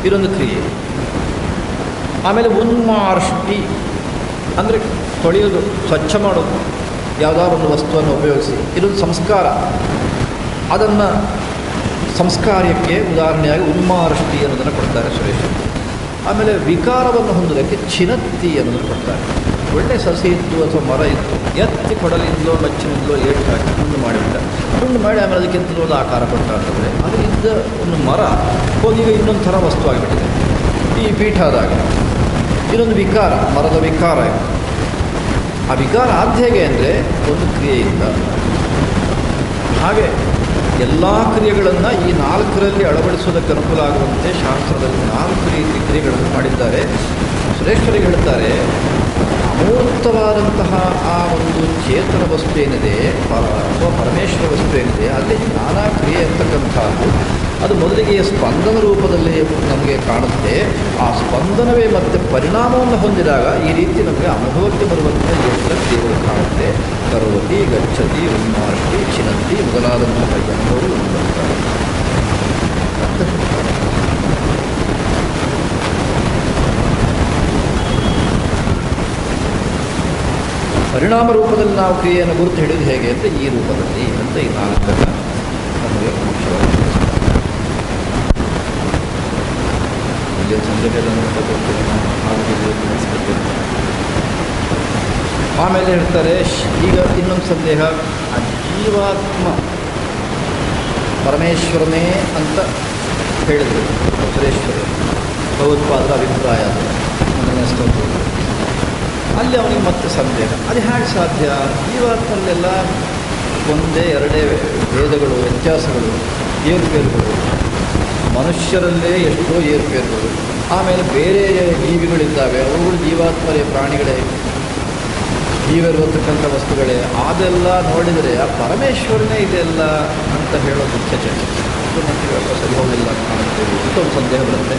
ಇದೊಂದು ಕ್ರಿಯೆ ಆಮೇಲೆ ಉನ್ಮಾರ್ಷ್ಟಿ ಅಂದರೆ ತೊಳೆಯೋದು ಸ್ವಚ್ಛ ಮಾಡೋದು ಯಾವುದಾದ್ರು ಒಂದು ವಸ್ತುವನ್ನು ಉಪಯೋಗಿಸಿ ಇದೊಂದು ಸಂಸ್ಕಾರ ಅದನ್ನು ಸಂಸ್ಕಾರ್ಯಕ್ಕೆ ಉದಾಹರಣೆಯಾಗಿ ಉನ್ಮಾರ್ಷ್ಟಿ ಅನ್ನೋದನ್ನು ಕೊಡ್ತಾರೆ ಸುರೇಶ್ ಆಮೇಲೆ ವಿಕಾರವನ್ನು ಹೊಂದೋದಕ್ಕೆ ಚಿನತ್ತಿ ಅನ್ನೋದನ್ನು ಕೊಡ್ತಾರೆ ಒಳ್ಳೆ ಸಸಿ ಇತ್ತು ಅಥವಾ ಮರ ಇತ್ತು ಎತ್ತಿ ಕೊಡಲಿಂದಲೋ ಮಚ್ಚಿನಿಂದಲೋ ಏಟು ಹಾಕಿ ತುಂಡು ಮಾಡಿಬಿಟ್ಟ ತುಂಡು ಮಾಡಿ ಆಮೇಲೆ ಅದಕ್ಕಿಂತಲೂ ಒಂದು ಆಕಾರ ಕೊಟ್ಟ ಅಂತಂದರೆ ಅದರಿಂದ ಒಂದು ಮರ ಹೋಗಿ ಈಗ ಇನ್ನೊಂದು ಥರ ವಸ್ತು ಆಗಿಬಿಟ್ಟಿದೆ ಈ ಪೀಠ ಆದಾಗ ಇದೊಂದು ವಿಕಾರ ಮರದ ವಿಕಾರ ಇದು ಆ ವಿಕಾರ ಆದ ಹೇಗೆ ಅಂದರೆ ಒಂದು ಕ್ರಿಯೆಯಿಂದ ಹಾಗೆ ಎಲ್ಲ ಕ್ರಿಯೆಗಳನ್ನು ಈ ನಾಲ್ಕರಲ್ಲಿ ಅಳವಡಿಸೋದಕ್ಕೆ ಅನುಕೂಲ ಆಗುವಂತೆ ಶಾಸ್ತ್ರದಲ್ಲಿ ನಾಲ್ಕು ರೀತಿ ಕ್ರಿಯೆಗಳನ್ನು ಮಾಡಿದ್ದಾರೆ ಸುರೇಶ್ವರಿಗೆ ಹೇಳ್ತಾರೆ ಅಮೂರ್ತವಾದಂತಹ ಆ ಒಂದು ಚೇತನ ವಸ್ತು ಏನಿದೆ ಪ- ಅಥವಾ ಪರಮೇಶ್ವರ ವಸ್ತು ಏನಿದೆ ಅಲ್ಲಿ ನಾನಾ ಕ್ರಿಯೆ ಅಂತಕ್ಕಂಥದ್ದು ಅದು ಮೊದಲಿಗೆ ಸ್ಪಂದನ ರೂಪದಲ್ಲಿ ನಮಗೆ ಕಾಣುತ್ತೆ ಆ ಸ್ಪಂದನವೇ ಮತ್ತೆ ಪರಿಣಾಮವನ್ನು ಹೊಂದಿದಾಗ ಈ ರೀತಿ ನಮಗೆ ಅನುಭವಕ್ಕೆ ಬರುವಂಥ ಎಲ್ಲ ಕ್ರಿಯೆಗಳು ಕಾಣುತ್ತೆ ಕರೋತಿ ಗಚ್ಚತಿ ಉನ್ಮಾರ್ತಿ ಚಿನಂತಿ ಮೊದಲಾದಂತಹ ಅನುಭವಗಳು ಬರ್ತವೆ ಪರಿಣಾಮ ರೂಪದಲ್ಲಿ ನಾವು ಕ್ರಿಯೆಯನ್ನು ಗುರುತು ಹಿಡಿದು ಹೇಗೆ ಅಂದರೆ ಈ ರೂಪದಲ್ಲಿ ಅಂತ ಈ ನಾಲ್ಕನ್ನು ನಮಗೆ ಮುಖ್ಯವಾಗಿ ತಿಳಿಸ್ತಾರೆ. ಇಲ್ಲಿ ಸಂದರ್ಭದಲ್ಲಿ ತಗೊಳ್ತೀನಿ ನಾನು ಆರೋಗ್ಯದಲ್ಲಿ ತಿಳಿಸ್ಕೊಡ್ತೀನಿ. ಆಮೇಲೆ ಹೇಳ್ತಾರೆ ಶ್- ಈಗ ಇನ್ನೊಂದು ಸಂದೇಹ ಆ ಜೀವಾತ್ಮ ಪರಮೇಶ್ವರನೇ ಅಂತ ಹೇಳಿದರು ಸುರೇಶ್ವರರು ಭಗವತ್ಪಾದರ ಅಭಿಪ್ರಾಯ ಅದು ಮೊದಲನೇ ಸ್ತೋತ್ರದಲ್ಲಿ. ಅಲ್ಲಿ ಅವನಿಗೆ ಮತ್ತೆ ಸಂದೇಹ ಅದು ಹೇಗೆ ಸಾಧ್ಯ ಜೀವಾತ್ಮಲ್ಲೆಲ್ಲ ಒಂದೇ ಎರಡೇ ಭೇದಗಳು ವ್ಯತ್ಯಾಸಗಳು ಏರುಪೇರುಗಳು ಮನುಷ್ಯರಲ್ಲೇ ಎಷ್ಟೋ ಏರುಪೇರುಗಳು ಆಮೇಲೆ ಬೇರೆ ಜೀವಿಗಳಿದ್ದಾವೆ ಅವುಗಳು ಜೀವಾತ್ಮರೇ ಪ್ರಾಣಿಗಳೇ ಜೀವಿರುವತಕ್ಕಂಥ ವಸ್ತುಗಳೇ ಅದೆಲ್ಲ ನೋಡಿದರೆ ಆ ಪರಮೇಶ್ವರನೇ ಇದೆಲ್ಲ ಅಂತ ಹೇಳೋ ಮುಖ್ಯ ಚರ್ಚೆ ಇದು ಮಟ್ಟಿಗೆ ಅಲ್ಪ ಸರಿ ಹೋಗಿಲ್ಲ ಅಂತ ಕಾಣುತ್ತೇವೆ ಅಂತ ಒಂದು ಸಂದೇಹ ಬರುತ್ತೆ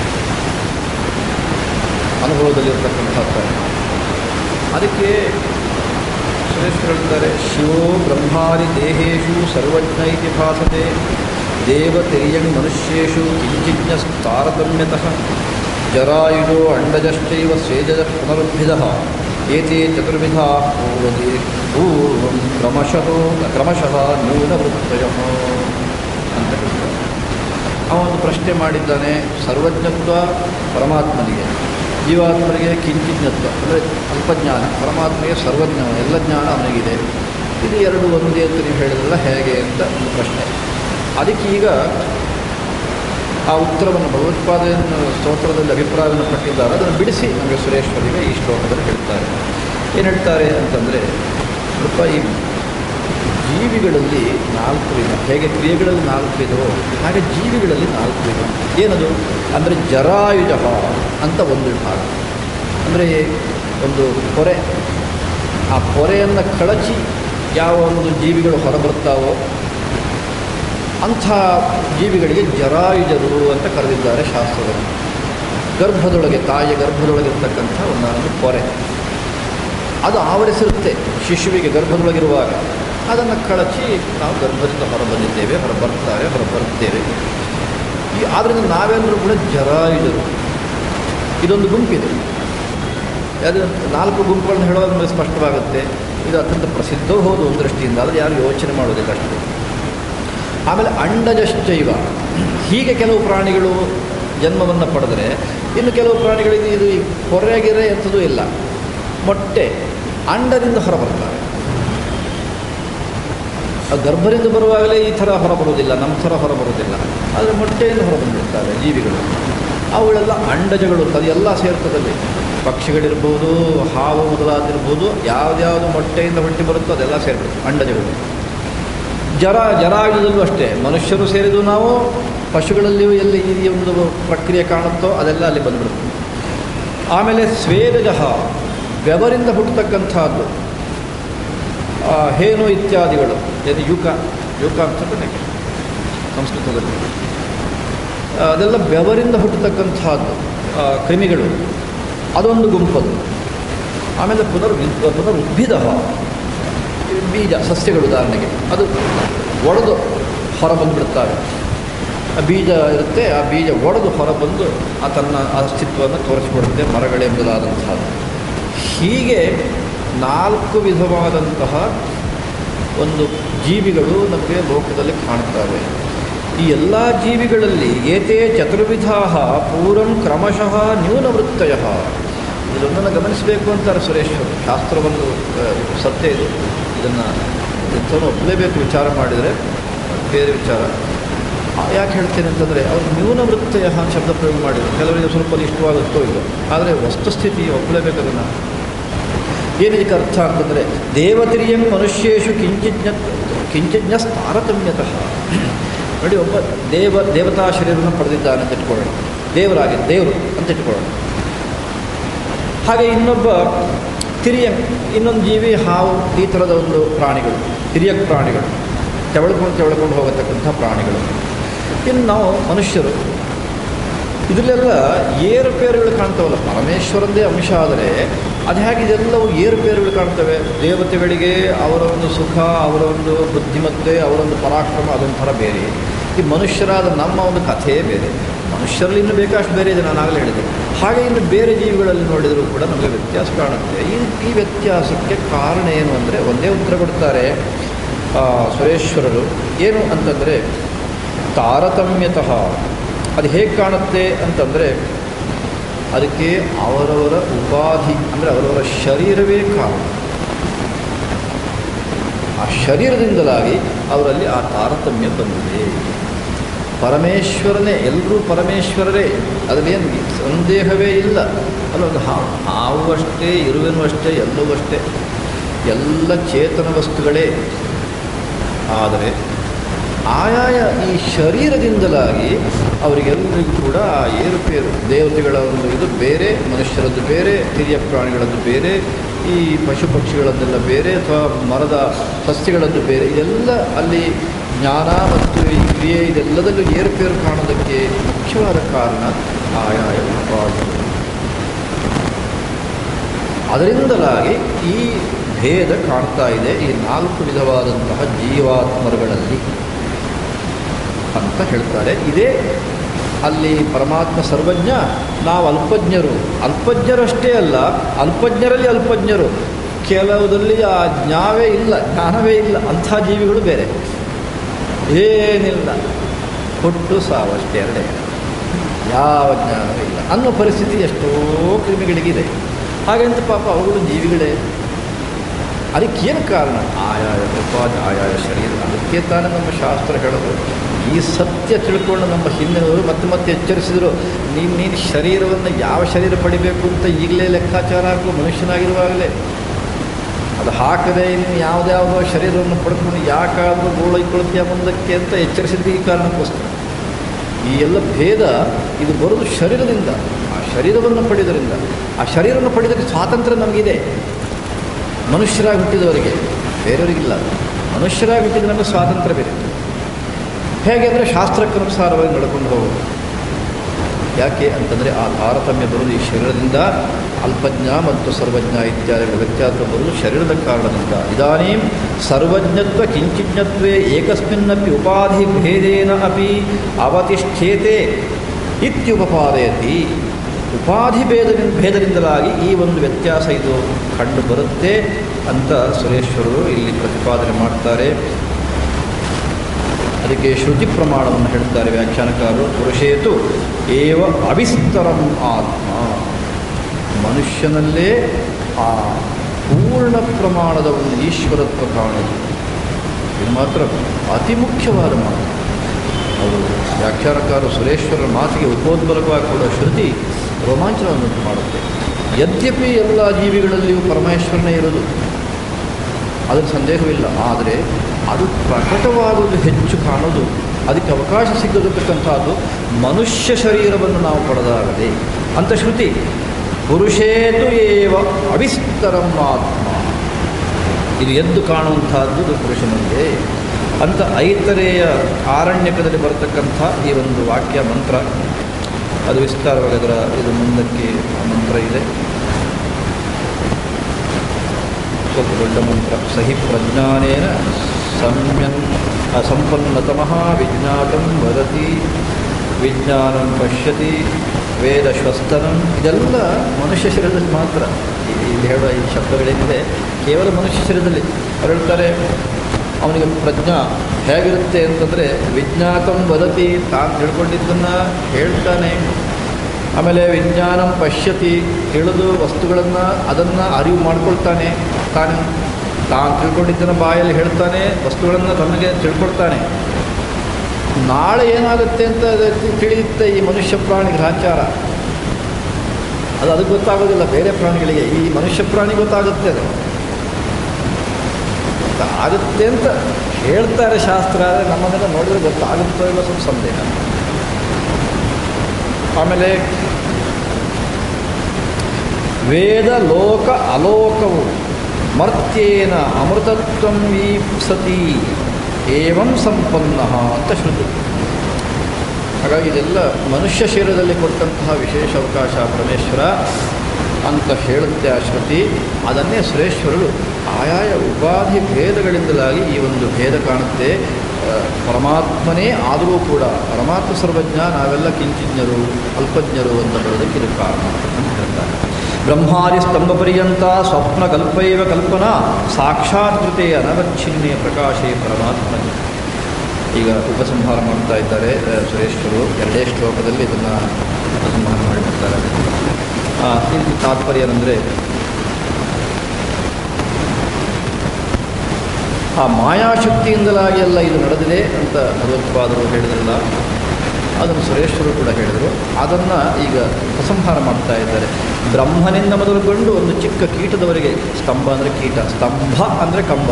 ಅನುಭವದಲ್ಲಿರ್ತಕ್ಕಂಥ ಅದಕ್ಕೆ ಸುರೇಶ್ ಹೇಳ್ತಾರೆ ಶಿವೋ ಬ್ರಹ್ಮಾದಿ ದೇಹೇಶು ಸರ್ವಜ್ಞ ಇತಿ ಭಾಸತೆ ದೇವತೆರಿಯಣ್ ಮನುಷ್ಯೇಷು ಕಿಂಚಿಜ್ಞ ತಾರತಮ್ಯತಃ ಜರಾಯುಜೋ ಅಂಡಜಶ್ಚೈವ ಸ್ವೇಜ ಪುನರುದ್ಭಿದ ಏತೆ ಚತುರ್ವಿಧ ಪೂರ್ವದಿ ಪೂರ್ವಂ ಕ್ರಮಶಃ ಕ್ರಮಶಃ ನ್ಯೂನವೃತ್ತಯ ಅಂತ ಹೇಳ್ತಾರೆ ಅವನು ಪ್ರಶ್ನೆ ಮಾಡಿದ್ದಾನೆ ಸರ್ವಜ್ಞತ್ವ ಪರಮಾತ್ಮನಿಗೆ ಜೀವಾತ್ಮನಿಗೆ ಕಿಂಚಿಜ್ಞತ್ವ ಅಂದರೆ ಅಲ್ಪಜ್ಞಾನ ಪರಮಾತ್ಮನಿಗೆ ಸರ್ವಜ್ಞ ಎಲ್ಲ ಜ್ಞಾನ ಅವನಿಗಿದೆ ಇದು ಎರಡು ಒಂದೇ ಅಂತ ನೀವು ಹೇಳಿದ್ರಲ್ಲ ಹೇಗೆ ಅಂತ ಒಂದು ಪ್ರಶ್ನೆ ಅದಕ್ಕೆ ಈಗ ಆ ಉತ್ತರವನ್ನು ಭಗವತ್ಪಾದೆಯನ್ನು ಸ್ತೋತ್ರದಲ್ಲಿ ಅಭಿಪ್ರಾಯವನ್ನು ಪಟ್ಟಿದ್ದಾರೆ ಅದನ್ನು ಬಿಡಿಸಿ ನಮಗೆ ಸುರೇಶ್ವರಿಗೆ ಈ ಶ್ಲೋಕದಲ್ಲಿ ಹೇಳ್ತಾರೆ ಏನು ಹೇಳ್ತಾರೆ ಅಂತಂದರೆ ಸ್ವಲ್ಪ ಈ ಜೀವಿಗಳಲ್ಲಿ ನಾಲ್ಕು ವಿಧ ಹೇಗೆ ಕ್ರಿಯೆಗಳಲ್ಲಿ ನಾಲ್ಕು ವಿಧವೋ ಹಾಗೆ ಜೀವಿಗಳಲ್ಲಿ ನಾಲ್ಕು ವಿಧ ಏನದು ಅಂದರೆ ಜರಾಯುಜ ಅಂತ ಒಂದು ವಿಭಾಗ ಅಂದರೆ ಒಂದು ಪೊರೆ ಆ ಪೊರೆಯನ್ನು ಕಳಚಿ ಯಾವ ಒಂದು ಜೀವಿಗಳು ಹೊರಬರ್ತಾವೋ ಅಂಥ ಜೀವಿಗಳಿಗೆ ಜರಾಯುಜರು ಅಂತ ಕರೆದಿದ್ದಾರೆ ಶಾಸ್ತ್ರದಲ್ಲಿ ಗರ್ಭದೊಳಗೆ ತಾಯಿಯ ಗರ್ಭದೊಳಗಿರ್ತಕ್ಕಂಥ ಒಂದೊಂದು ಪೊರೆ ಅದು ಆವರಿಸಿರುತ್ತೆ ಶಿಶುವಿಗೆ ಗರ್ಭದೊಳಗಿರುವಾಗ ಅದನ್ನು ಕಳಚಿ ನಾವು ಗರ್ಭದಿಂದ ಹೊರಬಂದಿದ್ದೇವೆ ಹೊರ ಬರ್ತಾರೆ ಹೊರ ಬರ್ತೇವೆ ಈ ಆದ್ದರಿಂದ ನಾವೆಲ್ಲರೂ ಕೂಡ ಜರಾಯುಜರು ಇದೊಂದು ಗುಂಪಿದೆ ಅದು ನಾಲ್ಕು ಗುಂಪುಗಳನ್ನು ಹೇಳುವಾಗ ನಮಗೆ ಸ್ಪಷ್ಟವಾಗುತ್ತೆ ಇದು ಅತ್ಯಂತ ಪ್ರಸಿದ್ಧವೂ ಹೌದು ಒಂದು ದೃಷ್ಟಿಯಿಂದ ಆದರೆ ಯಾರು ಯೋಚನೆ ಮಾಡೋದಿಲ್ಲ ಅಷ್ಟು ಆಮೇಲೆ ಅಂಡಜಶ್ಚೈವ ಹೀಗೆ ಕೆಲವು ಪ್ರಾಣಿಗಳು ಜನ್ಮವನ್ನು ಪಡೆದರೆ ಇನ್ನು ಕೆಲವು ಪ್ರಾಣಿಗಳಿಗೆ ಇದು ಈ ಹೊರಗಿರೆ ಎಂಥದೂ ಇಲ್ಲ ಮೊಟ್ಟೆ ಅಂಡದಿಂದ ಹೊರಬರ್ತಾರೆ ಆ ಗರ್ಭದಿಂದ ಬರುವಾಗಲೇ ಈ ಥರ ಹೊರಬರುವುದಿಲ್ಲ ನಮ್ಮ ಥರ ಹೊರಬರುವುದಿಲ್ಲ ಆದರೆ ಮೊಟ್ಟೆಯಿಂದ ಹೊರಬಂದಿರ್ತಾರೆ ಜೀವಿಗಳು ಅವುಗಳೆಲ್ಲ ಅಂಡಜಗಳು ಅದೆಲ್ಲ ಸೇರ್ತದಲ್ಲಿ ಪಕ್ಷಿಗಳಿರ್ಬೋದು ಹಾವು ಮೊದಲಾದಿರ್ಬೋದು ಯಾವ್ದ್ಯಾವುದು ಮೊಟ್ಟೆಯಿಂದ ಹುಟ್ಟಿ ಬರುತ್ತೋ ಅದೆಲ್ಲ ಸೇರ್ಬಿಡುತ್ತೆ ಅಂಡಜಗಳು ಜರ ಜರಾಯುಧದಲ್ಲೂ ಅಷ್ಟೇ ಮನುಷ್ಯರು ಸೇರಿದು ನಾವು ಪಶುಗಳಲ್ಲಿಯೂ ಎಲ್ಲಿ ಈ ಒಂದು ಪ್ರಕ್ರಿಯೆ ಕಾಣುತ್ತೋ ಅದೆಲ್ಲ ಅಲ್ಲಿ ಬಂದ್ಬಿಡುತ್ತೆ ಆಮೇಲೆ ಸ್ವೇದಜಃ ಬೆವರಿಂದ ಹುಟ್ಟತಕ್ಕಂಥದ್ದು ಆ, ಹೇನು ಇತ್ಯಾದಿಗಳು ಏನು ಯುಕ ಯುಕ ಅಂತಂದ್ರೆ ಸಂಸ್ಕೃತದಲ್ಲಿ ಆ, ಅದೆಲ್ಲ ಬೆವರಿಂದ ಹುಟ್ಟತಕ್ಕಂಥದ್ದು ಆ, ಕ್ರಿಮಿಗಳು ಅದೊಂದು ಗುಂಪದು ಆಮೇಲೆ ಪುನರ್ ಪುನರ್ ಉದ್ಭಿದ ಬೀಜ ಸಸ್ಯಗಳು ಉದಾಹರಣೆಗೆ ಅದು ಒಡೆದು ಹೊರ ಬಂದುಬಿಡ್ತಾರೆ ಆ ಬೀಜ ಇರುತ್ತೆ ಆ ಬೀಜ ಒಡೆದು ಹೊರಬಂದು ಆ ತನ್ನ ಅಸ್ತಿತ್ವವನ್ನು ತೋರಿಸಿಕೊಡುತ್ತೆ ಮರಗಳೆಂಬುದಾದಂತಹದ್ದು ಹೀಗೆ ನಾಲ್ಕು ವಿಧವಾದಂತಹ ಒಂದು ಜೀವಿಗಳು ನಮಗೆ ಲೋಕದಲ್ಲಿ ಕಾಣ್ತವೆ ಈ ಎಲ್ಲ ಜೀವಿಗಳಲ್ಲಿ ಏತೇ ಚತುರ್ವಿಧಾ ಪೂರಂ ಕ್ರಮಶಃ ನ್ಯೂನವೃತ್ತಯ ಇದೊಂದನ್ನು ಗಮನಿಸಬೇಕು ಅಂತಾರೆ ಸುರೇಶ್ವರು ಶಾಸ್ತ್ರವನ್ನು ಆ, ಸತ್ಯ ಇದು ಇದನ್ನು ಇಂಥವನ್ನು ಒಪ್ಪಲೇಬೇಕು ವಿಚಾರ ಮಾಡಿದರೆ ಬೇರೆ ವಿಚಾರ ಆ, ಯಾಕೆ ಹೇಳ್ತೇನೆ ಅಂತಂದರೆ ಅವರು ನ್ಯೂನವೃತ್ತಯ ಶಬ್ದ ಪ್ರಯೋಗ ಮಾಡಿದರು ಕೆಲವರಿಗೆ ಸ್ವಲ್ಪ ಅದು ಇಷ್ಟವಾಗುತ್ತೋ ಇಲ್ಲ ಆದರೆ ವಸ್ತುಸ್ಥಿತಿ ಒಪ್ಪಲೇಬೇಕು ಅದನ್ನು ಏನಿದಕ್ಕೆ ಅರ್ಥ ಅಂತಂದರೆ ದೇವತಿರಿಯಂ ಮನುಷ್ಯೇಶು ಕಿಂಚಿಜ್ಞ ಕಿಂಚಿಜ್ಞ ತಾರತಮ್ಯತಃ ನೋಡಿ ಒಬ್ಬ ದೇವ ದೇವತಾ ಶರೀರವನ್ನು ಪಡೆದಿದ್ದಾನೆ ಅಂತ ಇಟ್ಕೊಳ್ಳೋಣ ದೇವರಾಗಿ ದೇವರು ಅಂತ ಇಟ್ಕೊಳ್ಳೋಣ ಹಾಗೆ ಇನ್ನೊಬ್ಬ ತಿರಿಯಂ ಇನ್ನೊಂದು ಜೀವಿ ಹಾವು ಈ ಥರದ ಒಂದು ಪ್ರಾಣಿಗಳು ತಿರಿಯಕ್ ಪ್ರಾಣಿಗಳು ತೆವಳ್ಕೊಂಡು ತೆವಳ್ಕೊಂಡು ಹೋಗತಕ್ಕಂಥ ಪ್ರಾಣಿಗಳು ಇನ್ನು ನಾವು ಮನುಷ್ಯರು ಇದರಲ್ಲೆಲ್ಲ ಏರುಪೇರುಗಳು ಕಾಣ್ತವಲ್ಲ ಪರಮೇಶ್ವರಂದೇ ಅಂಶ ಆದರೆ ಅದು ಹೇಗೆ ಇದೆಲ್ಲವೂ ಏರುಪೇರುಗಳು ಕಾಣ್ತವೆ ದೇವತೆಗಳಿಗೆ ಅವರ ಒಂದು ಸುಖ ಅವರ ಒಂದು ಬುದ್ಧಿಮತ್ತೆ ಅವರ ಒಂದು ಪರಾಕ್ರಮ ಅದೊಂಥರ ಬೇರೆ ಈ ಮನುಷ್ಯರಾದ ನಮ್ಮ ಒಂದು ಕಥೆಯೇ ಬೇರೆ ಮನುಷ್ಯರಲ್ಲಿ ಇನ್ನು ಬೇಕಷ್ಟು ಬೇರೆ ಇದೆ ನಾನು ಆಗಲೇ ಹೇಳಿದೆ ಹಾಗೆ ಇನ್ನು ಬೇರೆ ಜೀವಿಗಳಲ್ಲಿ ನೋಡಿದರೂ ಕೂಡ ನಮಗೆ ವ್ಯತ್ಯಾಸ ಕಾಣುತ್ತೆ ಈ ಈ ವ್ಯತ್ಯಾಸಕ್ಕೆ ಕಾರಣ ಏನು ಅಂದರೆ ಒಂದೇ ಉತ್ತರ ಕೊಡ್ತಾರೆ ಆ, ಸುರೇಶ್ವರರು ಏನು ಅಂತಂದರೆ ತಾರತಮ್ಯತಃ ಅದು ಹೇಗೆ ಕಾಣುತ್ತೆ ಅಂತಂದರೆ ಅದಕ್ಕೆ ಅವರವರ ಉಪಾಧಿ ಅಂದರೆ ಅವರವರ ಶರೀರವೇ ಕಾರಣ ಆ ಶರೀರದಿಂದಲಾಗಿ ಅವರಲ್ಲಿ ಆ ತಾರತಮ್ಯ ಬಂದಿದೆ ಪರಮೇಶ್ವರನೇ ಎಲ್ಲರೂ ಪರಮೇಶ್ವರರೇ ಅದರಲ್ಲೇನು ಸಂದೇಹವೇ ಇಲ್ಲ ಅಲ್ಲೊಂದು ಹಾವು ಹಾವು ಅಷ್ಟೇ ಇರುವೆನೂ ಅಷ್ಟೇ ಎಲ್ಲವೂ ಅಷ್ಟೇ ಎಲ್ಲ ಚೇತನ ವಸ್ತುಗಳೇ ಆದರೆ ಆಯಾಯ ಈ ಶರೀರದಿಂದಲಾಗಿ ಅವರಿಗೆಲ್ಲರಿಗೂ ಕೂಡ ಆ ಏರುಪೇರು ದೇವತೆಗಳ ಒಂದು ಇದು ಬೇರೆ ಮನುಷ್ಯರದ್ದು ಬೇರೆ ಹಿರಿಯ ಪ್ರಾಣಿಗಳದ್ದು ಬೇರೆ ಈ ಪಶು ಪಕ್ಷಿಗಳದ್ದೆಲ್ಲ ಬೇರೆ ಅಥವಾ ಮರದ ಸಸ್ಯಗಳದ್ದು ಬೇರೆ ಇದೆಲ್ಲ ಅಲ್ಲಿ ಜ್ಞಾನ ಮತ್ತು ಈ ಕ್ರಿಯೆ ಇದೆಲ್ಲದಲ್ಲೂ ಏರುಪೇರು ಕಾಣೋದಕ್ಕೆ ಮುಖ್ಯವಾದ ಕಾರಣ ಆಯಾಯ ಉಪಾಧಿಗಳು ಅದರಿಂದಲಾಗಿ ಈ ಭೇದ ಕಾಣ್ತಾ ಇದೆ ಈ ನಾಲ್ಕು ವಿಧವಾದಂತಹ ಜೀವಾತ್ಮರುಗಳಲ್ಲಿ ಅಂತ ಹೇಳ್ತಾರೆ ಇದೇ ಅಲ್ಲಿ ಪರಮಾತ್ಮ ಸರ್ವಜ್ಞ ನಾವು ಅಲ್ಪಜ್ಞರು ಅಲ್ಪಜ್ಞರಷ್ಟೇ ಅಲ್ಲ ಅಲ್ಪಜ್ಞರಲ್ಲಿ ಅಲ್ಪಜ್ಞರು ಕೆಲವುದಲ್ಲಿ ಆ ಜ್ಞಾವೇ ಇಲ್ಲ ಜ್ಞಾನವೇ ಇಲ್ಲ ಅಂಥ ಜೀವಿಗಳು ಬೇರೆ ಏನಿಲ್ಲ ಹುಟ್ಟು ಸಾವು ಅಷ್ಟೇ ಎರಡೇ ಯಾವ ಜ್ಞಾನವೇ ಇಲ್ಲ ಅನ್ನೋ ಪರಿಸ್ಥಿತಿ ಎಷ್ಟೋ ಕ್ರಿಮಿಗಳಿಗಿದೆ ಹಾಗಂತ ಪಾಪ ಅವುಗಳು ಜೀವಿಗಳೇ ಅದಕ್ಕೇನು ಕಾರಣ ಆಯಾಯ ಉಪಾಧಿ ಆಯಾಯ ಶರೀರ ಅದಕ್ಕೆ ತಾನೇ ನಮ್ಮ ಶಾಸ್ತ್ರ ಹೇಳೋದು ಈ ಸತ್ಯ ತಿಳ್ಕೊಂಡು ನಮ್ಮ ಹಿಂದಿನವರು ಮತ್ತೆ ಮತ್ತೆ ಎಚ್ಚರಿಸಿದರು ನೀನು ನೀನು ಶರೀರವನ್ನು ಯಾವ ಶರೀರ ಪಡಿಬೇಕು ಅಂತ ಈಗಲೇ ಲೆಕ್ಕಾಚಾರ ಹಾಕು ಮನುಷ್ಯನಾಗಿರುವಾಗಲೇ ಅದು ಹಾಕದೆ ಇನ್ನು ಯಾವುದ್ಯಾವುದೋ ಶರೀರವನ್ನು ಪಡ್ಕೊಂಡು ಯಾಕಾದರೂ ಗೋಳೈಕೊಳ್ತೀಯ ಮುಂದಕ್ಕೆ ಅಂತ ಎಚ್ಚರಿಸಿದ್ದು ಈ ಕಾರಣಕ್ಕೋಸ್ಕರ ಈ ಎಲ್ಲ ಭೇದ ಇದು ಬರೋದು ಶರೀರದಿಂದ ಆ ಶರೀರವನ್ನು ಪಡೆಯೋದರಿಂದ ಆ ಶರೀರವನ್ನು ಪಡೆಯೋದಕ್ಕೆ ಸ್ವಾತಂತ್ರ್ಯ ನಮಗಿದೆ ಮನುಷ್ಯರಾಗಿ ಹುಟ್ಟಿದವರಿಗೆ ಬೇರೆಯವರಿಗಿಲ್ಲ ಮನುಷ್ಯರಾಗಿ ಹುಟ್ಟಿದ ನಮಗೆ ಸ್ವಾತಂತ್ರ್ಯ ಬೇರೆ ಹೇಗೆ ಅಂದರೆ ಶಾಸ್ತ್ರಕ್ಕನುಸಾರವಾಗಿ ನಡ್ಕೊಂಡು ಹೋಗೋದು ಯಾಕೆ ಅಂತಂದರೆ ಆ ತಾರತಮ್ಯ ಬರುವುದು ಈ ಶರೀರದಿಂದ ಅಲ್ಪಜ್ಞ ಮತ್ತು ಸರ್ವಜ್ಞ ಇತ್ಯಾದಿಗಳ ವ್ಯತ್ಯಾಸ ಬರುವುದು ಶರೀರದ ಕಾರಣದಿಂದ ಇದಾನೀಂ ಸರ್ವಜ್ಞತ್ವ ಕಿಂಚಿಜ್ಞತ್ವೇ ಏಕಸ್ಮಿನ್ನಪಿ ಉಪಾಧಿ ಭೇದೇನ ಅಪಿ ಅವತಿಷ್ಠೇತೆ ಇತ್ಯುಪಪಾದಯತಿ ಉಪಾಧಿ ಭೇದದಿಂದ ಭೇದದಿಂದಲಾಗಿ ಈ ಒಂದು ವ್ಯತ್ಯಾಸ ಇದು ಕಂಡು ಬರುತ್ತೆ ಅಂತ ಸುರೇಶ್ವರರು ಇಲ್ಲಿ ಪ್ರತಿಪಾದನೆ ಮಾಡ್ತಾರೆ ಅದಕ್ಕೆ ಶ್ರುತಿ ಪ್ರಮಾಣವನ್ನು ಹೇಳ್ತಾರೆ ವ್ಯಾಖ್ಯಾನಕಾರರು ಪುರುಷೇತು ಏವ ಅವಿಸ್ತರಂ ಆತ್ಮ ಮನುಷ್ಯನಲ್ಲೇ ಆ ಪೂರ್ಣ ಪ್ರಮಾಣದ ಒಂದು ಈಶ್ವರತ್ವ ಕಾಣುವುದು ಇದು ಮಾತ್ರ ಅತಿ ಮುಖ್ಯವಾದ ಮಾತು ಅವರು ವ್ಯಾಖ್ಯಾನಕಾರ ಸುರೇಶ್ವರರ ಮಾತಿಗೆ ಉಪೋದ್ಬಲಕವಾಗಿ ಕೊಡುವ ಶ್ರುತಿ ರೋಮಾಂಚನವನ್ನುಂಟು ಮಾಡುತ್ತೆ ಯದ್ಯಪಿ ಎಲ್ಲ ಜೀವಿಗಳಲ್ಲಿಯೂ ಪರಮೇಶ್ವರನೇ ಇರೋದು ಅದರ ಸಂದೇಹವಿಲ್ಲ ಆದರೆ ಅದು ಪ್ರಕಟವಾಗುವುದು ಹೆಚ್ಚು ಕಾಣೋದು ಅದಕ್ಕೆ ಅವಕಾಶ ಸಿಗದಿರ್ತಕ್ಕಂಥದ್ದು ಮನುಷ್ಯ ಶರೀರವನ್ನು ನಾವು ಪಡೆದಾಗದೆ ಅಂತ ಶ್ರುತಿ ಪುರುಷೇತು ಏವ ಅವಿಸ್ತರಂ ಆತ್ಮ ಇದು ಎದ್ದು ಕಾಣುವಂಥದ್ದು ಇದು ಪುರುಷನಂತೆ ಅಂತ ಐತರೆಯ ಆರಣ್ಯಕದಲ್ಲಿ ಬರತಕ್ಕಂಥ ಈ ಒಂದು ವಾಕ್ಯ ಮಂತ್ರ ಅದು ವಿಸ್ತಾರವಾಗಿ ಅದರ ಇದು ಮುಂದಕ್ಕೆ ಆ ಮಂತ್ರ ಇದೆ ಸ್ವಲ್ಪ ದೊಡ್ಡ ಮಂತ್ರ ಸಹಿ ಪ್ರಜ್ಞಾನೇನ ಸಮ್ಯನ್ ಸಂಪನ್ನತಮಃ ವಿಜ್ಞಾತಂ ವದತಿ ವಿಜ್ಞಾನಂ ಪಶ್ಯತಿ ವೇದ ಶ್ವಸ್ತನಂ ಇದೆಲ್ಲ ಮನುಷ್ಯ ಶರೀರದಲ್ಲಿ ಮಾತ್ರ ಈ- ಇಲ್ಲಿ ಹೇಳುವ ಈ ಶಬ್ದಗಳೇನಿದೆ ಕೇವಲ ಮನುಷ್ಯ ಶರೀರದಲ್ಲಿ ಅವ್ರು ಹೇಳ್ತಾರೆ ಅವನಿಗೆ ಪ್ರಜ್ಞಾ ಹೇಗಿರುತ್ತೆ ಅಂತಂದರೆ ವಿಜ್ಞಾತಂ ವದತಿ ತಾನು ತಿಳ್ಕೊಂಡಿದ್ದನ್ನು ಹೇಳ್ತಾನೆ ಆಮೇಲೆ ವಿಜ್ಞಾನಂ ಪಶ್ಯತಿ ತಿಳಿದು ವಸ್ತುಗಳನ್ನು ಅದನ್ನು ಅರಿವು ಮಾಡ್ಕೊಳ್ತಾನೆ ತಾನು ತಾನು ತಿಳ್ಕೊಂಡಿದ್ದನ್ನು ಬಾಯಲ್ಲಿ ಹೇಳ್ತಾನೆ ವಸ್ತುಗಳನ್ನು ತನಗೆ ತಿಳ್ಕೊಳ್ತಾನೆ ನಾಳೆ ಏನಾಗುತ್ತೆ ಅಂತ ಅದಕ್ಕೆ ತಿಳಿಯುತ್ತೆ ಈ ಮನುಷ್ಯ ಪ್ರಾಣಿ ಗ್ರಹಚಾರ ಅದು ಅದಕ್ಕೆ ಗೊತ್ತಾಗೋದಿಲ್ಲ ಬೇರೆ ಪ್ರಾಣಿಗಳಿಗೆ ಈ ಮನುಷ್ಯ ಪ್ರಾಣಿ ಗೊತ್ತಾಗುತ್ತೆ ಅದು ಆಗುತ್ತೆ ಅಂತ ಹೇಳ್ತಾರೆ ಶಾಸ್ತ್ರ ಆದರೆ ನಮ್ಮನ್ನೆಲ್ಲ ನೋಡಿದ್ರೆ ಗೊತ್ತಾಗುತ್ತೋ ಇಲ್ಲ ಸ್ವಲ್ಪ ಸಂದೇಹ ಆಮೇಲೆ ವೇದ ಲೋಕ ಅಲೋಕವು ಮರ್ತ್ಯೇನ ಅಮೃತತ್ವಂ ವೀಪ್ಸತಿ ಏವಂ ಸಂಪನ್ನ ಅಂತ ಶ್ರುತಿ ಹಾಗಾಗಿ ಇದೆಲ್ಲ ಮನುಷ್ಯ ಶರೀರದಲ್ಲಿ ಕೊಟ್ಟಂತಹ ವಿಶೇಷ ಅವಕಾಶ ಪರಮೇಶ್ವರ ಅಂತ ಹೇಳುತ್ತೆ ಆ ಶ್ರುತಿ ಅದನ್ನೇ ಸುರೇಶ್ವರರು ಆಯಾಯ ಉಪಾಧಿ ಭೇದಗಳಿಂದಲಾಗಿ ಈ ಒಂದು ಭೇದ ಕಾಣುತ್ತೆ ಆ, ಪರಮಾತ್ಮನೇ ಆದರೂ ಕೂಡ ಪರಮಾತ್ಮ ಸರ್ವಜ್ಞ ನಾವೆಲ್ಲ ಕಿಂಚಿಜ್ಞರು ಅಲ್ಪಜ್ಞರು ಅಂತ ಬರೋದಕ್ಕೆ ಇದು ಕಾರಣ ಅಂತ ಹೇಳ್ತಾರೆ ಬ್ರಹ್ಮಾದಿ ಸ್ತಂಭ ಪರ್ಯಂತ ಸ್ವಪ್ನ ಕಲ್ಪೈವ ಕಲ್ಪನಾ ಸಾಕ್ಷಾತ್ಕೃತೆ ಅನವಚ್ಛಿನ್ನೇ ಪ್ರಕಾಶೇ ಪರಮಾತ್ಮನೇ ಈಗ ಉಪಸಂಹಾರ ಮಾಡ್ತಾ ಇದ್ದಾರೆ ಆ, ಸುರೇಶ್ವರು ಎರಡೇ ಶ್ಲೋಕದಲ್ಲಿ ಇದನ್ನು ಉಪಸಂಹಾರ ಮಾಡಿರ್ತಾರೆ ಆ, ಇಲ್ಲಿ ತಾತ್ಪರ್ಯ ಏನಂದರೆ ಆ ಮಾಯಾಶಕ್ತಿಯಿಂದಲಾಗಿ ಎಲ್ಲ ಇದು ನಡೆದಿದೆ ಅಂತ ಭಗವತ್ಪಾದರು ಹೇಳಿದ್ರಲ್ಲ ಅದನ್ನು ಸುರೇಶ್ವರು ಕೂಡ ಹೇಳಿದರು ಅದನ್ನು ಈಗ ಉಪಸಂಹಾರ ಮಾಡ್ತಾ ಇದ್ದಾರೆ ಬ್ರಹ್ಮನಿಂದ ಮೊದಲುಗೊಂಡು ಒಂದು ಚಿಕ್ಕ ಕೀಟದವರೆಗೆ ಸ್ತಂಭ ಅಂದರೆ ಕೀಟ ಸ್ತಂಭ ಅಂದರೆ ಕಂಬ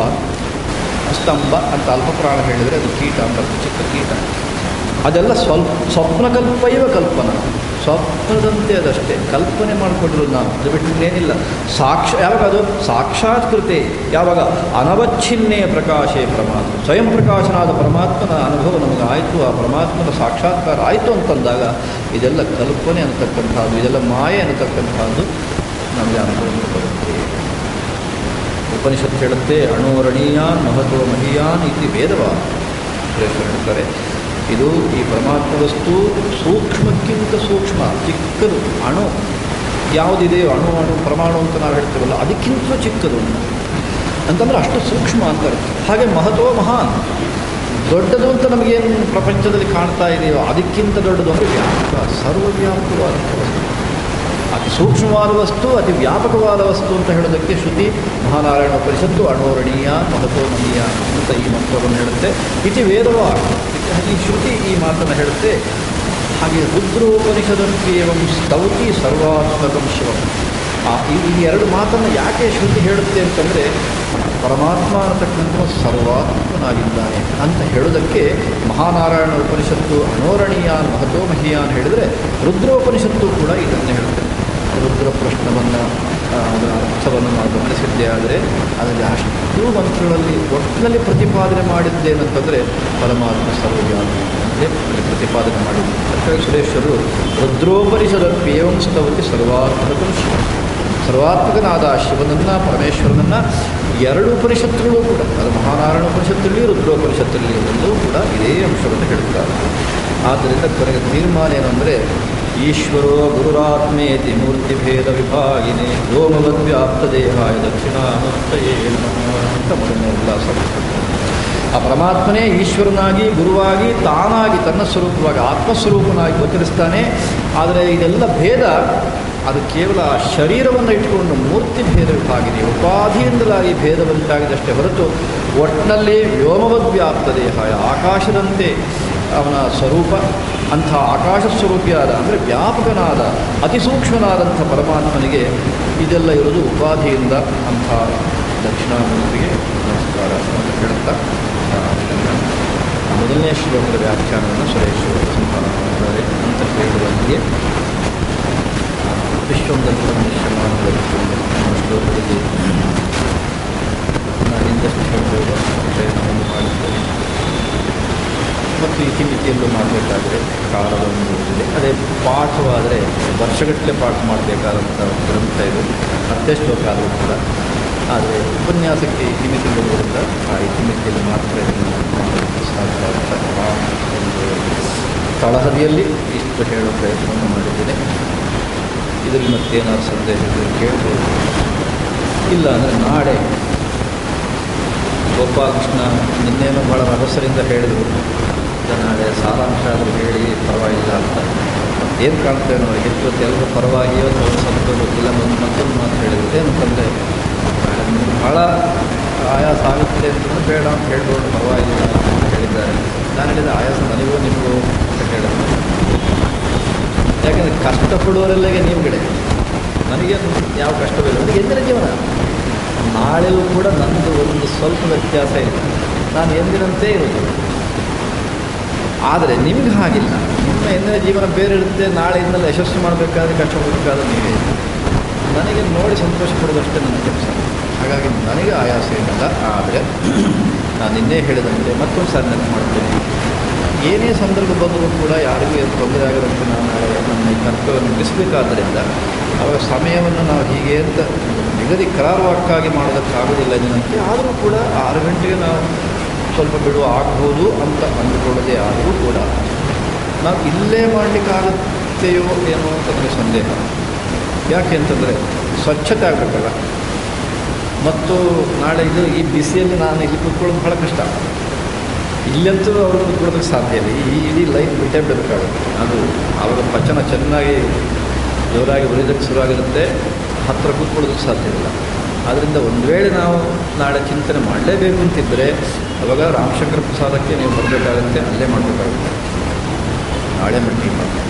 ಸ್ತಂಭ ಅಂತ ಅಲ್ಪಪ್ರಾಣ ಹೇಳಿದರೆ ಅದು ಕೀಟ ಅಂತ ಅರ್ಥ, ಚಿಕ್ಕ ಕೀಟ ಅದೆಲ್ಲ ಸ್ವಲ್ಪ ಸ್ವಪ್ನಕಲ್ಪೈವ ಕಲ್ಪನಾ ಸ್ವಪ್ನದಂತೆ ಅದಷ್ಟೇ ಕಲ್ಪನೆ ಮಾಡಿಕೊಂಡಿರೋದು ನಾವು ಅದು ಬಿಟ್ಟು ಏನಿಲ್ಲ ಸಾಕ್ಷ ಯಾವಾಗ ಅದು ಸಾಕ್ಷಾತ್ಕೃತೆ ಯಾವಾಗ ಅನವಚ್ಛಿನ್ನೇ ಪ್ರಕಾಶೇ ಪರಮಾತ್ಮ ಸ್ವಯಂ ಪ್ರಕಾಶನಾದ ಪರಮಾತ್ಮನ ಅನುಭವ ನಮಗೆ ಆಯಿತು ಆ ಪರಮಾತ್ಮನ ಸಾಕ್ಷಾತ್ಕಾರ ಆಯಿತು ಅಂತಂದಾಗ ಇದೆಲ್ಲ ಕಲ್ಪನೆ ಅನ್ನತಕ್ಕಂಥದ್ದು ಇದೆಲ್ಲ ಮಾಯೆ ಅನ್ನತಕ್ಕಂಥದ್ದು ನಮಗೆ ಅನುಭವಕ್ಕೆ ಬರುತ್ತೆ ಉಪನಿಷತ್ತು ಹೇಳುತ್ತೆ ಅಣೋರಣೀಯಾನ್ ಮಹತ್ವ ಮಹೀಯಾನ್ ಇತಿ ವೇದವ ಶ್ರೇಷ್ಠರು ಹೇಳ್ತಾರೆ ಇದು ಈ ಪರಮಾತ್ಮ ವಸ್ತು ಸೂಕ್ಷ್ಮಕ್ಕಿಂತ ಸೂಕ್ಷ್ಮ ಚಿಕ್ಕದು ಅಣು ಯಾವುದಿದೆಯೋ ಅಣು ಅಣು ಪರಮಾಣು ಅಂತ ನಾವು ಹೇಳ್ತೀವಲ್ಲ ಅದಕ್ಕಿಂತ ಚಿಕ್ಕದು ಅಂತಂದ್ರೆ ಅಷ್ಟು ಸೂಕ್ಷ್ಮ ಅಂತ ಅರ್ಥ. ಹಾಗೆ ಮಹತ್ವ ಮಹಾನ್ ದೊಡ್ಡದು ಅಂತ ನಮಗೇನು ಪ್ರಪಂಚದಲ್ಲಿ ಕಾಣ್ತಾ ಇದೆಯೋ ಅದಕ್ಕಿಂತ ದೊಡ್ಡದು ಅಂದರೆ ವ್ಯಾಪಕ ಸರ್ವವ್ಯಾಪಕವಾದ ವಸ್ತು ಅತಿ ಸೂಕ್ಷ್ಮವಾದ ವಸ್ತು ಅತಿ ವ್ಯಾಪಕವಾದ ವಸ್ತು ಅಂತ ಹೇಳೋದಕ್ಕೆ ಶ್ರುತಿ ಮಹಾನಾರಾಯಣ ಉಪನಿಷತ್ತು ಅಣೋರಣೀಯ ಮಹತ್ವಮನೀಯ ಅಂತ ಈ ಮಂತ್ರವನ್ನು ಹೇಳುತ್ತೆ ಇತಿ ವೇದವಾದ ಈ ಶ್ರುತಿ ಈ ಮಾತನ್ನು ಹೇಳುತ್ತೆ ಹಾಗೆ ರುದ್ರೋಪನಿಷದಂತೆ ಏವಂ ಸ್ತೌತಿ ಸರ್ವಾತ್ಮಕಂ ಶಿವಂ ಆ ಈ ಈ ಎರಡು ಮಾತನ್ನು ಯಾಕೆ ಶ್ರುತಿ ಹೇಳುತ್ತೆ ಅಂತಂದರೆ ಪರಮಾತ್ಮ ಅನ್ನತಕ್ಕಂಥ ಸರ್ವಾತ್ಮನಾಗಿದ್ದಾನೆ ಅಂತ ಹೇಳೋದಕ್ಕೆ ಮಹಾನಾರಾಯಣ ಉಪನಿಷತ್ತು ಅಣೋರಣೀಯಾನ್ ಮಹತೋ ಮಹಿಯಾನ್ ಹೇಳಿದರೆ ರುದ್ರೋಪನಿಷತ್ತು ಕೂಡ ಇದನ್ನೇ ಹೇಳುತ್ತೆ ರುದ್ರ ಪ್ರಶ್ನವನ್ನು ಅದರ ಅರ್ಥವನ್ನು ನಾವು ಗಮನಿಸಿದ್ದೇ ಆದರೆ ಅದರಲ್ಲಿ ಅಷ್ಟು ಮಂತ್ರಗಳಲ್ಲಿ ಒಟ್ಟಿನಲ್ಲಿ ಪ್ರತಿಪಾದನೆ ಮಾಡಿದ್ದೇನಂತಂದರೆ ಪರಮಾತ್ಮ ಸರ್ವವ್ಯಾಪಿ ಅಂದರೆ ಅಲ್ಲಿ ಪ್ರತಿಪಾದನೆ ಮಾಡಿದ್ದು ಅದಕ್ಕಾಗಿ ಸುರೇಶ್ವರು ರುದ್ರೋಪನಿಷದಪ್ಪೇವಂ ಸ್ತವತಿ ಸರ್ವಾತ್ಮಕಂ ಶಿವ ಸರ್ವಾತ್ಮಕನಾದ ಆ ಶಿವನನ್ನು ಪರಮೇಶ್ವರನನ್ನು ಎರಡು ಉಪನಿಷತ್ತುಗಳು ಕೂಡ ಅದು ಮಹಾನಾರಾಯಣ ಉಪನಿಷತ್ತಲ್ಲಿ ರುದ್ರೋಪನಿಷತ್ತಲ್ಲಿ ಎಲ್ಲವೂ ಕೂಡ ಇದೇ ಅಂಶವನ್ನು ಹೇಳುತ್ತಾರೆ ಆದ್ದರಿಂದ ಕೊನೆಗೆ ತೀರ್ಮಾನ ಏನಂದರೆ ಈಶ್ವರೋ ಗುರುರಾತ್ಮೇತಿ ಮೂರ್ತಿಭೇದ ವಿಭಾಗಿನೇ ವ್ಯೋಮವದ್ವ್ಯಾಪ್ತ ದೇಹಾಯ ದಕ್ಷಿಣಾಮೂರ್ತಯೇ ನಮಃ ಅಂತ ಮೊದಲನೇ ಉಲ್ಲಾಸ ಆ ಪರಮಾತ್ಮನೇ ಈಶ್ವರನಾಗಿ ಗುರುವಾಗಿ ತಾನಾಗಿ ತನ್ನ ಸ್ವರೂಪವಾಗಿ ಆತ್ಮಸ್ವರೂಪನಾಗಿ ಗೋಚರಿಸ್ತಾನೆ ಆದರೆ ಇದೆಲ್ಲ ಭೇದ ಅದು ಕೇವಲ ಆ ಶರೀರವನ್ನು ಇಟ್ಟುಕೊಂಡು ಮೂರ್ತಿ ಭೇದ ವಿಭಾಗಿದೆ ಉಪಾಧಿಯಿಂದಲಾಗಿ ಭೇದ ಉಂಟಾಗಿದಷ್ಟೇ ಹೊರತು ಒಟ್ಟಿನಲ್ಲಿ ವ್ಯೋಮವದ್ ವ್ಯಾಪ್ತ ದೇಹ ಆಕಾಶದಂತೆ ಅವನ ಸ್ವರೂಪ ಅಂಥ ಆಕಾಶ ಸ್ವರೂಪಿಯಾದ ಅಂದರೆ ವ್ಯಾಪಕನಾದ ಅತಿ ಸೂಕ್ಷ್ಮನಾದಂಥ ಪರಮಾತ್ಮನಿಗೆ ಇದೆಲ್ಲ ಇರೋದು ಉಪಾಧಿಯಿಂದ ಅಂಥ ದಕ್ಷಿಣಾಮೂರ್ತಿಗೆ ನಮಸ್ಕಾರ ಅಂತ ಹೇಳುತ್ತಾ ಆ, ಇದನ್ನ ಮೊದಲನೇ ಶ್ಲೋಕದ ವ್ಯಾಖ್ಯಾನವನ್ನು ಸುರೇಶ್ವರ ಸಂಪಾದನೆ ಮಾಡಿದ್ದಾರೆ ಅಂತ ಹೇಳುವಂತೆಯೇ ವಿಶ್ವದಲ್ಲಿ ದೃಶ್ಯಮಾನದಲ್ಲಿ ಶ್ಲೋಕದಲ್ಲಿ ನಾನು ಇಂದಷ್ಟು ಹೇಳ್ಬೋದು ಪ್ರಯತ್ನವನ್ನು ಮಾಡಿದ್ದೇನೆ ಮತ್ತು ಇತಿಮಿತಿಯಲ್ಲೂ ಮಾಡಬೇಕಾದ್ರೆ ಕಾಲದ ಒಂದು ಇದೆ ಅದೇ ಪಾಠವಾದರೆ ವರ್ಷಗಟ್ಟಲೆ ಪಾಠ ಮಾಡಬೇಕಾದಂಥ ಗ್ರಂಥ ಇದು ಹತ್ತೇ ಶ್ಲೋಕ ಆದರೂ ಕೂಡ ಆದರೆ ಉಪನ್ಯಾಸಕ್ಕೆ ಇತಿಮಿತಿಗಳಿಂದ ಆ ಇತಿಮಿತಿಯಲ್ಲಿ ಮಾತ್ರ ಇದನ್ನು ಮಾಡಲಿಕ್ಕೆ ಸಾಧ್ಯ ಆಗ್ತದೆ ಎಂದು ತಳಹದಿಯಲ್ಲಿ ಇಷ್ಟು ಹೇಳೋ ಪ್ರಯತ್ನವನ್ನು ಮಾಡಿದ್ದೇನೆ ಇದರಲ್ಲಿ ಮತ್ತೇನಾದ್ರು ಸಂದೇಹ ಇದ್ದರೆ ಕೇಳ್ಬೋದು ಇಲ್ಲ ಅಂದರೆ ನಾಳೆ ಗೋಪಾಲಕೃಷ್ಣ ನಿನ್ನೇನೋ ಭಾಳ ರಭಸರಿಂದ ಹೇಳಿದರು ಇಲ್ಲ ನಾಳೆ ಸಾರಾಂಶ ಆದರೂ ಹೇಳಿ ಪರವಾಗಿಲ್ಲ ಅಂತ ಏನು ಕಾಣ್ತೇವೆ ನೋಡಿ ಹೆಚ್ಚು ಎಲ್ಲರೂ ಪರವಾಗಿಯೋ ಅಥವಾ ಸ್ವಲ್ಪ ಗೊತ್ತಿಲ್ಲ ಮತ್ತು ಮತ್ತೊಂದು ಮಾತು ಹೇಳಿದ್ರು ಏನಂತಂದರೆ ನಾಳೆ ನಿಮ್ಗೆ ಭಾಳ ಆಯಾಸ ಆಗುತ್ತೆ ಅಂತಂದ್ರೆ ಬೇಡ ಅಂತ ಹೇಳ್ಬೋದು ಪರವಾಗಿಲ್ಲ ಅಂತ ಹೇಳಿದ್ದಾರೆ ನಾನು ಹೇಳಿದ ಆಯಾಸ ನನಗೂ ನಿಮಗೂ ಅಂತ ಹೇಳಿದೆ ಯಾಕೆಂದರೆ ಕಷ್ಟಪಡುವವರೆಲ್ಲಗೆ ನೀವು ಕಡೆ ನನಗೆ ಯಾವ ಕಷ್ಟವಿಲ್ಲ ನನಗೆ ಎಂದಿನ ಜೀವನ ನಾಳೆಯೂ ಕೂಡ ನನ್ನದು ಒಂದು ಸ್ವಲ್ಪ ವ್ಯತ್ಯಾಸ ಇದೆ ನಾನು ಎಂದಿನಂತೆ ಇರೋದು ಆದರೆ ನಿಮಗೆ ಹಾಗಿಲ್ಲ ನಿಮ್ಮ ಎಂದಿನ ಜೀವನ ಬೇರೆ ಇರುತ್ತೆ ನಾಳೆಯಿಂದಲೇ ಯಶಸ್ಸು ಮಾಡಬೇಕಾದ್ರೆ ಕಷ್ಟಪಡಬೇಕಾದ್ರೆ ನೀವೇ ನನಗೆ ನೋಡಿ ಸಂತೋಷ ಪಡೋದಷ್ಟೇ ನನ್ನ ಕೆಲಸ ಹಾಗಾಗಿ ನನಗೆ ಆಯಾಸ ಏನಿಲ್ಲ ಆದರೆ ನಾನು ನಿನ್ನೆ ಹೇಳಿದಂತೆ ಮತ್ತೊಂದು ಸಾರಿ ನೆನಪು ಮಾಡ್ತೇನೆ ಏನೇ ಸಂದರ್ಭ ಬಂದರೂ ಕೂಡ ಯಾರಿಗೂ ಏನು ತೊಂದರೆ ಆಗದಂತೆ ನಾವು ನಾಳೆ ನಮ್ಮ ಈ ಕರ್ತವ್ಯವನ್ನು ಮುಗಿಸಬೇಕಾದ್ದರಿಂದ ಆವಾಗ ಸಮಯವನ್ನು ನಾವು ಹೀಗೆ ಅಂತ ನಿಗದಿ ಕರಾರುವಕ್ಕಾಗಿ ಮಾಡೋದಕ್ಕಾಗೋದಿಲ್ಲ ಇದನ್ನಂತೆ ಆದರೂ ಕೂಡ ಆರು ಗಂಟೆಗೆ ನಾವು ಸ್ವಲ್ಪ ಬಿಡುವ ಆಗ್ಬೋದು ಅಂತ ಅಂದುಕೊಳ್ಳದೆ ಆದರೂ ಕೂಡ ನಾವು ಇಲ್ಲೇ ಮಾಡಲಿಕ್ಕಾಗುತ್ತೆಯೋ ಏನೋ ಅಂತಂದರೆ ಸಂದೇಹ ಯಾಕೆ ಅಂತಂದರೆ ಸ್ವಚ್ಛತೆ ಆಗಬೇಕಲ್ಲ ಮತ್ತು ನಾಳೆ ಇದು ಈ ಬಿಸಿಯಲ್ಲಿ ನಾನು ಇಲ್ಲಿ ಕೂತ್ಕೊಳ್ಳೋದು ಬಹಳ ಕಷ್ಟ ಇಲ್ಲಂತೂ ಅವರು ಕೂತ್ಕೊಳ್ಳೋದಕ್ಕೆ ಸಾಧ್ಯ ಇಲ್ಲ ಈ ಇಡೀ ಲೈಫ್ ಬಿಟ್ಟೇ ಬಿಡಬೇಕಾಗುತ್ತೆ ಅದು ಆವಾಗ ಪಚನ ಚೆನ್ನಾಗಿ ಜೋರಾಗಿ ಉರಿಯೋದಕ್ಕೆ ಶುರುವಾಗಿರುತ್ತೆ ಹತ್ತಿರ ಕೂತ್ಕೊಳ್ಳೋದಕ್ಕೆ ಸಾಧ್ಯ ಇಲ್ಲ ಆದ್ದರಿಂದ ಒಂದು ವೇಳೆ ನಾವು ನಾಳೆ ಚಿಂತನೆ ಮಾಡಲೇಬೇಕು ಅಂತಿದ್ದರೆ ಅವಾಗ ರಾಮಶಂಕರ ಪ್ರಸಾದಕ್ಕೆ ನೀವು ಬರಬೇಕಾಗುತ್ತೆ ಅಲ್ಲೇ ಮಾಡಬೇಕಾಗುತ್ತೆ ನಾಳೆ ಮಟ್ಟಿಗೆ ಮಾಡಿ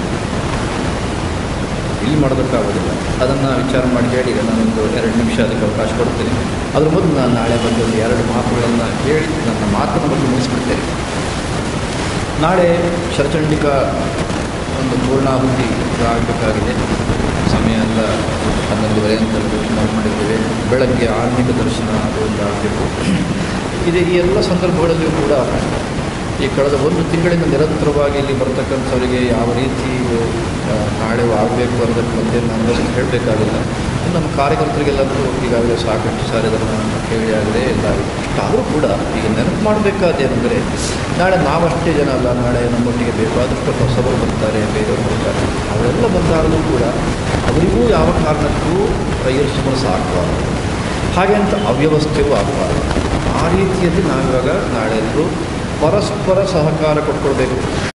ಇಲ್ಲಿ ಮಾಡೋದಕ್ಕಾಗೋದಿಲ್ಲ ಅದನ್ನು ವಿಚಾರ ಮಾಡಿ ಹೇಳಿ ಈಗ ನಾನೊಂದು ಎರಡು ನಿಮಿಷ ಅದಕ್ಕೆ ಅವಕಾಶ ಕೊಡ್ತೀನಿ ಅದ್ರ ಮೊದಲು ನಾನು ನಾಳೆ ಬಂದು ಒಂದು ಎರಡು ಮಾತುಗಳನ್ನು ಹೇಳಿ ನನ್ನ ಮಾತನ್ನು ಬಗ್ಗೆ ಮುಗಿಸ್ಬಿಡ್ತೇನೆ ನಾಳೆ ಶರಚಂಡಿಕಾ ಒಂದು ಪೂರ್ಣಾಹುತಿ ಆಗಬೇಕಾಗಿದೆ ಸಮಯ ಎಲ್ಲ ಹನ್ನೊಂದುವರೆ ಅಂತ ನಾವು ಮಾಡಿದ್ದೇವೆ ಬೆಳಗ್ಗೆ ಆರ್ಮಿಕ ದರ್ಶನ ಅದು ಒಂದು ಆಗಬೇಕು ಇದೆ ಈ ಎಲ್ಲ ಸಂದರ್ಭಗಳಲ್ಲಿಯೂ ಕೂಡ ಈ ಕಳೆದ ಒಂದು ತಿಂಗಳಿಂದ ನಿರಂತರವಾಗಿ ಇಲ್ಲಿ ಬರ್ತಕ್ಕಂಥವರಿಗೆ ಯಾವ ರೀತಿ ಆ, ನಾಳೆ ಆಗಬೇಕು ಅನ್ನೋದಕ್ಕೆ ಬಗ್ಗೆ ನಾನು ಅದನ್ನು ಹೇಳಬೇಕಾಗಿಲ್ಲ ಇನ್ನು ನಮ್ಮ ಕಾರ್ಯಕರ್ತರಿಗೆಲ್ಲರೂ ಈಗಾಗಲೇ ಸಾಕಷ್ಟು ಸಾರಿ ಅದನ್ನು ಹೇಳಿ ಆಗದೆ ಎಲ್ಲ ಆದರೂ ಕೂಡ ಈಗ ನೆನಪು ಮಾಡಬೇಕಾದೇನೆಂದರೆ ನಾಳೆ ನಾವಷ್ಟೇ ಜನ ಅಲ್ಲ ನಾಳೆ ನಮ್ಮೊಟ್ಟಿಗೆ ಬೇಕಾದಷ್ಟು ಹೊಸಬರು ಬರ್ತಾರೆ ಬೇರೆಯವರು ಬರ್ತಾರೆ ಅವರೆಲ್ಲ ಬಂದಾಗಲೂ ಕೂಡ ಅವರಿಗೂ ಯಾವ ಕಾರಣಕ್ಕೂ ಕೈಯರಿಸಿಕೊಂಡು ಸಾಕಬಾರದು ಹಾಗೆ ಅಂತ ಅವ್ಯವಸ್ಥೆಯೂ ಆಗಬಾರದು ಆ ರೀತಿಯಲ್ಲಿ ನಾವಿವಾಗ ನಾಳೆ ಎಲ್ಲರೂ ಪರಸ್ಪರ ಸಹಕಾರ ಕೊಟ್ಕೊಳ್ಬೇಕು